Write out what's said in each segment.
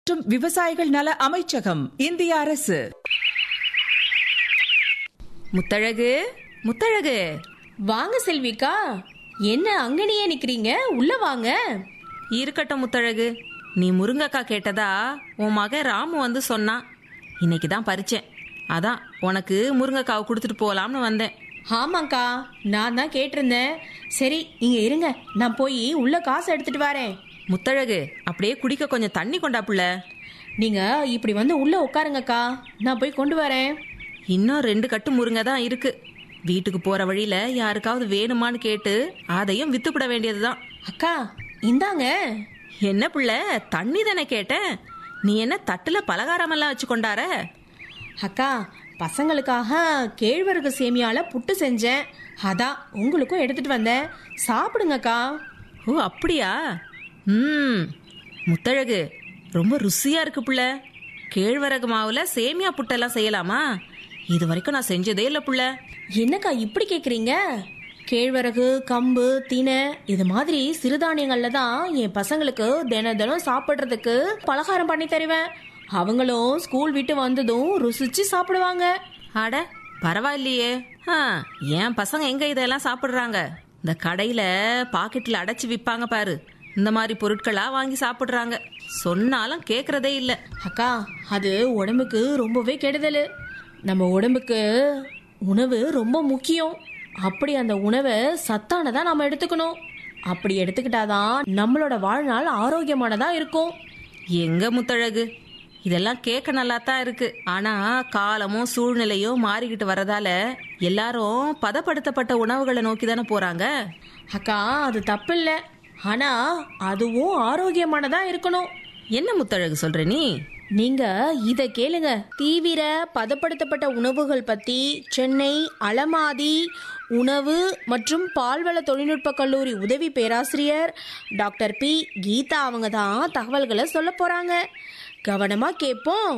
மற்றும் விவசாயிகள் நல அமைச்சகம் இந்திய அரசு முத்தழகு முத்தழகு வாங்க செல்விக்கா என்ன அங்கனையே நிக்கிறீங்க உள்ள வாங்க இருக்கட்டும் முத்தழகு நீ முருங்கக்கா கேட்டதா உன் மகன் ராமு வந்து சொன்னான் இன்னைக்கு தான் பறிச்சேன் அதான் உனக்கு முருங்கக்காவை கொடுத்துட்டு போலாம்னு வந்தேன் ஆமாக்கா நான் தான் கேட்டிருந்தேன் சரி இங்க இருங்க நான் போய் உள்ள காசு எடுத்துட்டு வரேன் முத்தழகு அப்படியே குடிக்க கொஞ்சம் தண்ணி கொண்டா புள்ள நீங்க இப்படி வந்து உள்ள உட்காருங்கக்கா நான் போய் கொண்டு வரேன் இன்னும் ரெண்டு கட்டு முருங்கை தான் இருக்கு வீட்டுக்கு போற வழியில யாருக்காவது வேணுமான்னு கேட்டு அதையும் வித்துப்பிட வேண்டியதுதான் அக்கா இந்தாங்க என்ன புள்ள தண்ணி தானே கேட்டேன் நீ என்ன தட்டுல பலகாரமெல்லாம் வச்சு கொண்டார அக்கா பசங்களுக்காக கேழ்வரகு சேமியால புட்டு செஞ்சேன் அதான் உங்களுக்கும் எடுத்துட்டு வந்தேன் சாப்பிடுங்கக்கா ஓ அப்படியா ம் முத்தழகு ரொம்ப ருசியா இருக்கு புள்ள கேழ்வரகு மாவுல சேமியா புட்டெல்லாம் செய்யலாமா இது வரைக்கும் நான் செஞ்சதே இல்லை புள்ள என்னக்கா இப்படி கேக்குறீங்க கேழ்வரகு கம்பு தினை இது மாதிரி சிறுதானியங்கள்ல தான் என் பசங்களுக்கு தினம் தினம் சாப்பிட்றதுக்கு பலகாரம் பண்ணி தருவேன் அவங்களும் ஸ்கூல் விட்டு வந்ததும் ருசிச்சு சாப்பிடுவாங்க அட பரவாயில்லையே ஆ, என் பசங்க எங்க இதெல்லாம் சாப்பிடுறாங்க இந்த கடையில பாக்கெட்ல அடைச்சு விப்பாங்க பாரு இந்த மாதிரி பொருட்களா வாங்கி சாப்பிடுறாங்க சொன்னாலும் கேக்குறதே இல்ல அக்கா அது உடம்புக்கு ரொம்பவே கெடுதல் நம்ம உடம்புக்கு உணவு ரொம்ப முக்கியம் அப்படி அந்த உணவை சத்தானதா நம்ம எடுத்துக்கணும் அப்படி எடுத்துக்கிட்டாதான் நம்மளோட வாழ்நாள் ஆரோக்கியமானதா இருக்கும் எங்க முத்தழகு இதெல்லாம் கேட்க நல்லா தான் இருக்கு ஆனா காலமும் சூழ்நிலையும் மாறிக்கிட்டு வரதால எல்லாரும் பதப்படுத்தப்பட்ட உணவுகளை நோக்கி தானே போறாங்க அக்கா அது தப்பு இல்ல ஆனா அதுவும் ஆரோக்கியமானதா இருக்கணும் என்ன முத்தழகு சொல்ற நீ நீங்க இத கேளுங்க தீவிர பதப்படுத்தப்பட்ட உணவுகள் பத்தி சென்னை அலமாதி உணவு மற்றும் பால்வள தொழில்நுட்ப கல்லூரி உதவி பேராசிரியர் டாக்டர் பி கீதா அவங்க தான் தகவல்களை சொல்ல போறாங்க கவனமா கேட்போம்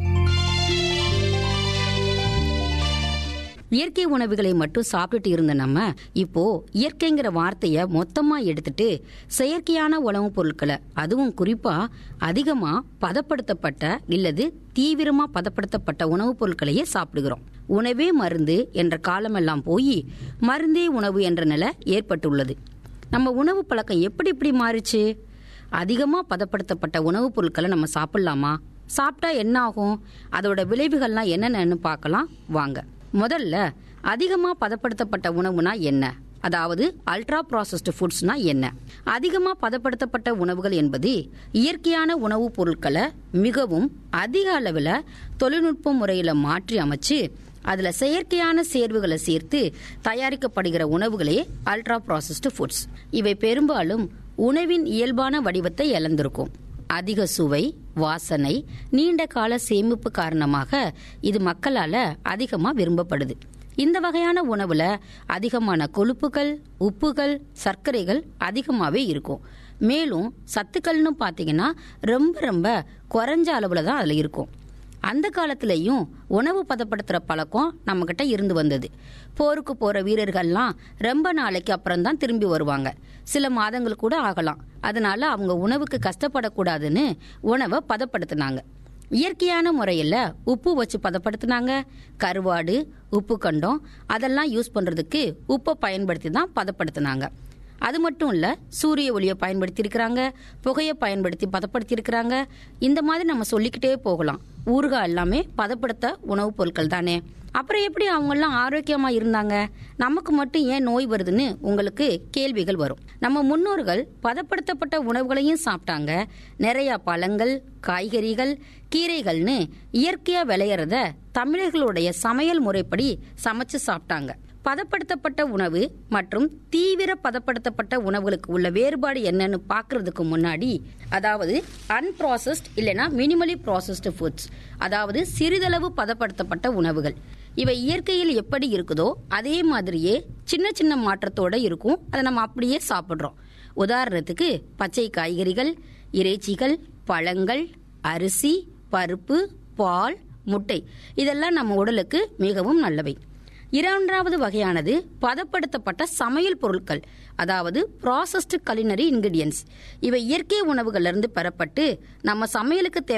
இயற்கை உணவுகளை மட்டும் சாப்பிட்டுட்டு இருந்த நம்ம இப்போ இயற்கைங்கிற வார்த்தைய மொத்தமா எடுத்துட்டு செயற்கையான உணவுப் பொருட்களை அதுவும் குறிப்பா அதிகமா பதப்படுத்தப்பட்ட இல்லது தீவிரமா பதப்படுத்தப்பட்ட உணவுப் பொருட்களையே சாப்பிடுகிறோம் உணவே மருந்து என்ற காலமெல்லாம் போய் மருந்தே உணவு என்ற நிலை ஏற்பட்டுள்ளது நம்ம உணவு பழக்கம் எப்படி இப்படி மாறுச்சு அதிகமா பதப்படுத்தப்பட்ட உணவுப் பொருட்களை நம்ம சாப்பிடலாமா சாப்பிட்டா என்ன ஆகும் அதோட விளைவுகள்லாம் என்னென்னு பார்க்கலாம் வாங்க முதல்ல அதிகமா பதப்படுத்தப்பட்ட உணவுனா என்ன அதாவது அல்ட்ரா ப்ராசஸ்டு ஃபுட்ஸ்னா என்ன அதிகமா பதப்படுத்தப்பட்ட உணவுகள் என்பது இயற்கையான உணவுப் பொருட்களை மிகவும் அதிக அளவில் தொழில்நுட்ப முறையில் மாற்றி அமைச்சு அதுல செயற்கையான சேர்வுகளை சேர்த்து தயாரிக்கப்படுகிற உணவுகளே அல்ட்ரா ப்ராசஸ்டு ஃபுட்ஸ் இவை பெரும்பாலும் உணவின் இயல்பான வடிவத்தை இழந்திருக்கும் அதிக சுவை வாசனை நீண்ட கால சேமிப்பு காரணமாக இது மக்களால அதிகமா விரும்பப்படுது இந்த வகையான உணவுல அதிகமான கொழுப்புகள் உப்புகள் சர்க்கரைகள் அதிகமாவே இருக்கும் மேலும் சத்துக்கள்னு பாத்தீங்கன்னா ரொம்ப ரொம்ப குறைஞ்ச அளவுல தான் அதுல இருக்கும் அந்த காலத்திலையும் உணவு பதப்படுத்துற பழக்கம் நம்ம கிட்ட இருந்து வந்தது போருக்கு போற வீரர்கள்லாம் ரொம்ப நாளைக்கு அப்புறம் தான் திரும்பி வருவாங்க சில மாதங்கள் கூட ஆகலாம் அதனால அவங்க உணவுக்கு கஷ்டப்படக்கூடாதுன்னு உணவை பதப்படுத்தினாங்க இயற்கையான முறையில் உப்பு வச்சு பதப்படுத்தினாங்க கருவாடு உப்பு கண்டம் அதெல்லாம் யூஸ் பண்றதுக்கு உப்பை பயன்படுத்தி தான் பதப்படுத்தினாங்க அது மட்டும் இல்ல சூரிய ஒளியை பயன்படுத்தி இருக்கிறாங்க புகையை பயன்படுத்தி பதப்படுத்தி இருக்கிறாங்க இந்த மாதிரி நம்ம சொல்லிக்கிட்டே போகலாம் ஊறுகாய் எல்லாமே பதப்படுத்த உணவுப் பொருட்கள் தானே அப்புறம் எப்படி அவங்கெல்லாம் ஆரோக்கியமா இருந்தாங்க நமக்கு மட்டும் ஏன் நோய் வருதுன்னு உங்களுக்கு கேள்விகள் வரும் நம்ம முன்னோர்கள் பதப்படுத்தப்பட்ட உணவுகளையும் சாப்பிட்டாங்க நிறைய பழங்கள் காய்கறிகள் கீரைகள்னு இயற்கையா விளையறத தமிழர்களுடைய சமையல் முறைப்படி சமைச்சு சாப்பிட்டாங்க பதப்படுத்தப்பட்ட உணவு மற்றும் தீவிர பதப்படுத்தப்பட்ட உணவுகளுக்கு உள்ள வேறுபாடு என்னன்னு பார்க்கறதுக்கு முன்னாடி அதாவது அன்ப்ராசஸ்ட் இல்லைன்னா மினிமலி ப்ராசஸ்டு ஃபுட்ஸ் அதாவது சிறிதளவு பதப்படுத்தப்பட்ட உணவுகள் இவை இயற்கையில் எப்படி இருக்குதோ அதே மாதிரியே சின்ன சின்ன மாற்றத்தோட இருக்கும் அதை நம்ம அப்படியே சாப்பிட்றோம் உதாரணத்துக்கு பச்சை காய்கறிகள் இறைச்சிகள் பழங்கள் அரிசி பருப்பு பால் முட்டை இதெல்லாம் நம்ம உடலுக்கு மிகவும் நல்லவை இரண்டாவது வகையானது பதப்படுத்தப்பட்ட சமையல் பொருட்கள் அதாவது ப்ராசஸ்டு கலினரி இன்கிரிடியன்ஸ் இவை இயற்கை உணவுகள்ல இருந்து பெறப்பட்டு நம்ம சமையலுக்கு தேவை